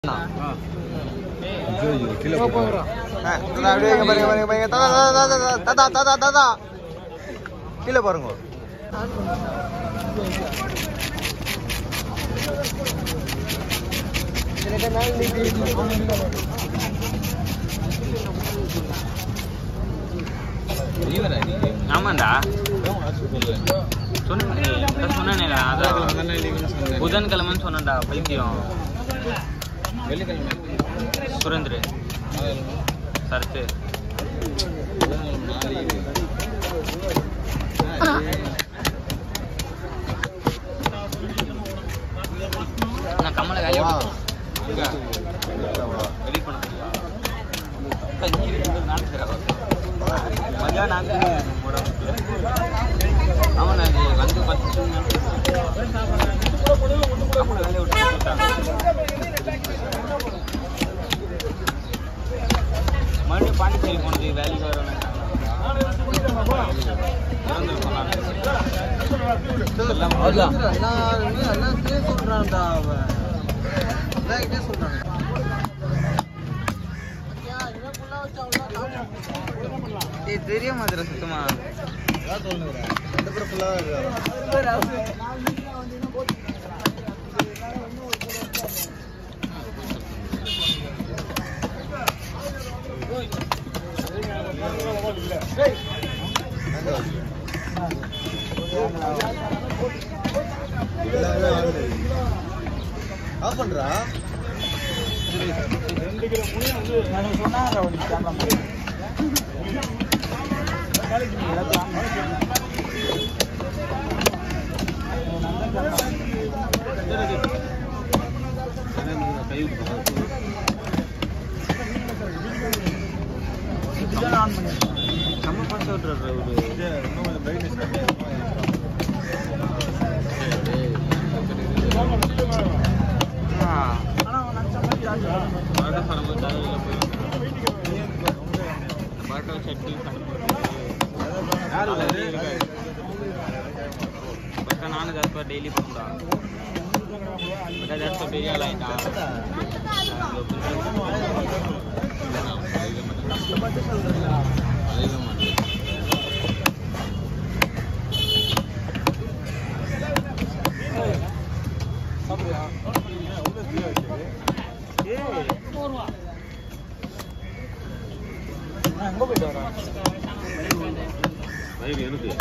அப்படியே இங்க பாருங்க பாருங்க பாருங்க தாத்தா தாத்தா தாத்தா தாத்தா தாத்தா கீழே பாருங்க ஆமாண்டா சொன்னேன் சொன்னேன்ல அதான் புதன்கிழமைன்னு சொன்னேன்டா பைத்தியம் வெள்ளிக்கிழமை சுரேந்திரு சரத்து நான் கம்மலை வேலையை விட்டு ரெடி பண்ண மதியானம் நாங்கள் ஆமாம் நான் வந்து பத்து கம்மலை வேலையை விட்டு போட்டாங்க மறுபடியும் பாண்டிச்சேரி போனது வேலைக்கு வரணும் சொல்றான்டா அவன் சொல்றான் ஏய் தெரிய மாதிரி சுத்தமா ஆஃப் பண்றா செம்ம பாஸ் விட்டுறாரு ஒரு நானும் தப்பா டெய்லி போகண்டா பட் பெரிய ஆள் ஆயிட்டான் வயிறு எனக்கு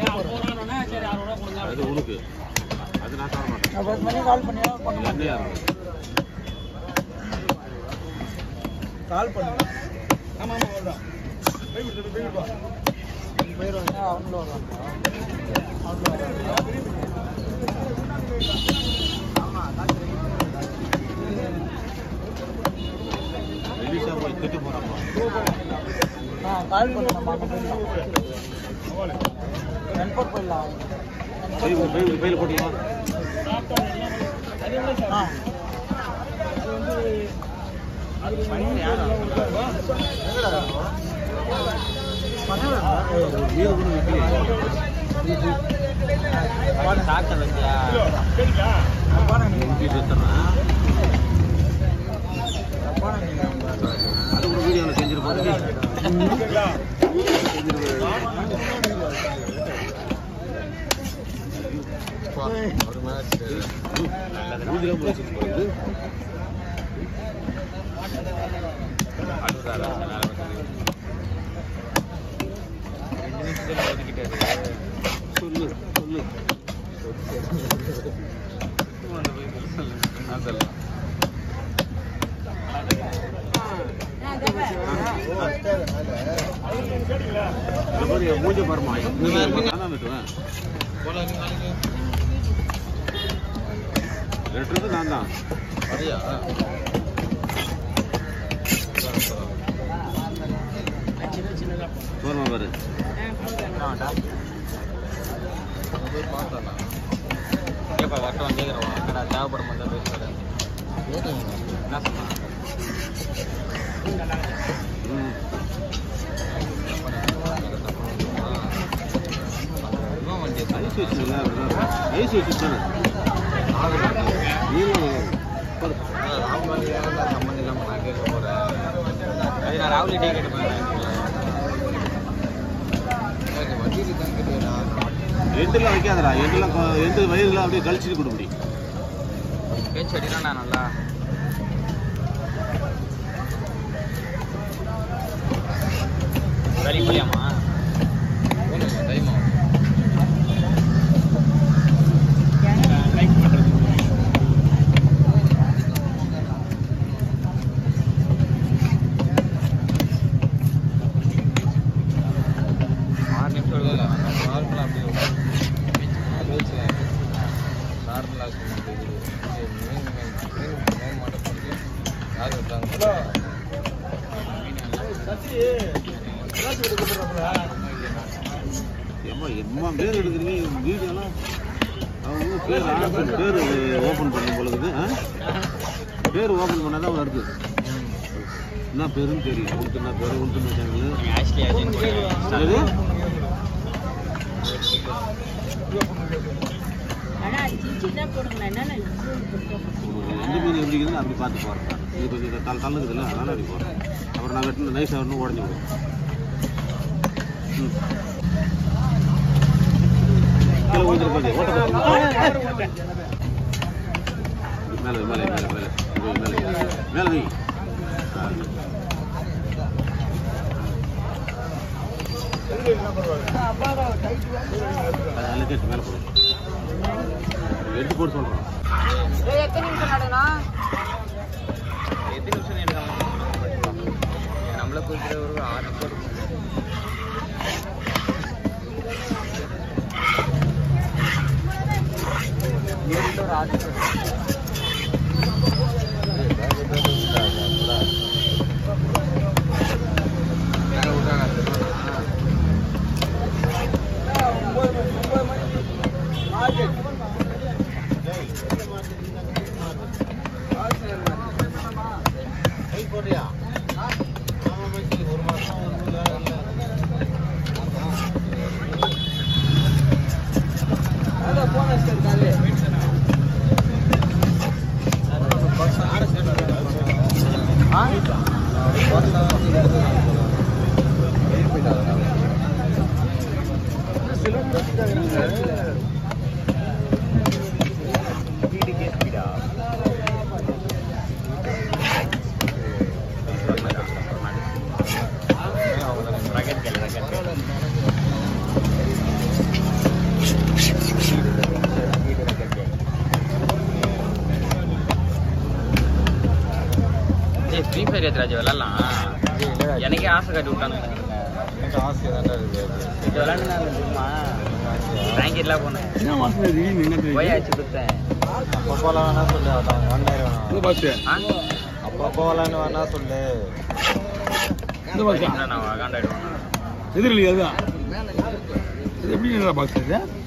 அது உனக்கு அது நான் தர மாட்டேன் கால் பண்ணியா என்னையா இருக்கும் கால் பண்ணுங்க ஆமா ஆமா அவ்வளோதான் போயிடுவாங்க அவங்களும் வெளிஷா போய் திட்டு போறாமா கால் பண்ணுங்கம்மா நண்பர் போயிடலாம் பையில் பையில் போட்டீங்களா ஆ வீடு கூட விற்கலையே சாப்பிட்ட வச்சியா வீடு எடுத்துறேன் அது கூட வீடியோவில் செஞ்சிருப்போம் வீடியோ போச்சுட்டு போகுது அழுகுறாரா ரெண்டு நிமிஷத்துல ஒதுக்கிட்டாரு சொல்லு சொல்லு வந்து போய் சொல்லு. நான் சொல்லலாம் இந்த மாதிரி என் மூஞ்ச பாருமா நான் தான் வெட்டுவேன் வெட்டுறது நான் தான் போருமா பாரு கேப்பா வரட்டும் கேட்குறோம் அக்கடா தேவைப்படும் போது தான் பேசுகிறேன் என்ன சொன்னான் ம் இவன் வண்டி ஐஸ் வச்சுல ஐஸ் வச்சு தானே நீங்களும் பாரு ராகுலி டே கேட்டு எண்டெல்லாம் வைக்காதடா எண்டெல்லாம் கொ- எண்டு வயிறுல அப்படியே கழிச்சிட்டு கொடுப்படி பேச்சு அடினா நல்லா களி புளியாமா தைமா ஆறு நிமிஷம் இல்லை நார்மலாக அப்படியே பேச்சு நார்மலாக ஏம்மா எம்மா பேர் எடுக்கிறீங்க வீடியோலாம் அவங்க பேர் ஆன் பேர் ஓப்பன் பண்ணும் பொழுது ஆ பேர் ஓப்பன் பண்ணால் தான் வருது என்ன பேருன்னு தெரியும் உனக்கு என்ன பேர் உனக்கு என்ன சேனல் ஆக்சுவலி அது ஆனா சின்ன தான் போடுங்களா என்னென்ன எந்த மீன் எப்படி இருக்குதுன்னு அப்படி பார்த்து போகிறேன் இது கொஞ்சம் தல் தள்ளுக்குதுல்ல அதனால அப்படி போகிறேன் அப்புறம் நான் வெட்டின நைஸாக வரணும் உடஞ்சி விடும் ம் கீழே விழுந்துருப்பாங்க ஓட்ட மேலே மேலே மேலே மேலே இது மேலே மேலே வை ஆ. அது அதில் கேட்டு மேலே போடு எடுத்து போட்டு சொல்கிறோம் எத்தனை நிமிஷம் எடுக்காம நம்மள குறிப்பிட்ட ஒரு ஆறு நிமிஷம் இருக்கும் ஏறிட்டு ஒரு ஆறு நிமிஷம் ஏய் ஃப்ரீ ஃபயர் ஏத்துறாஜ் விளாட்லாம் எனக்கே ஆசை காட்டி விட்டானுங்க எனக்கு ஆசை தான் இருக்குது இது விளாண்டு நான் சும்மா ரேங்கெட்லாம் போனேன் என்ன மாதம் திடீர்னு என்ன போய் ஆச்சு கொடுத்தேன் அப்போ போகலாம் வேணா சொல்லு அதான் ஒன்றாயிரம் வேணாம் பஸ்ஸு ஆ அப்போ போகலான்னு வேணா சொல்லு இந்த பஸ்ஸா என்ன நான் காண்டாயிடுவேன் எதிரில் அதுதான் இது எப்படி பாக்ஸ் இது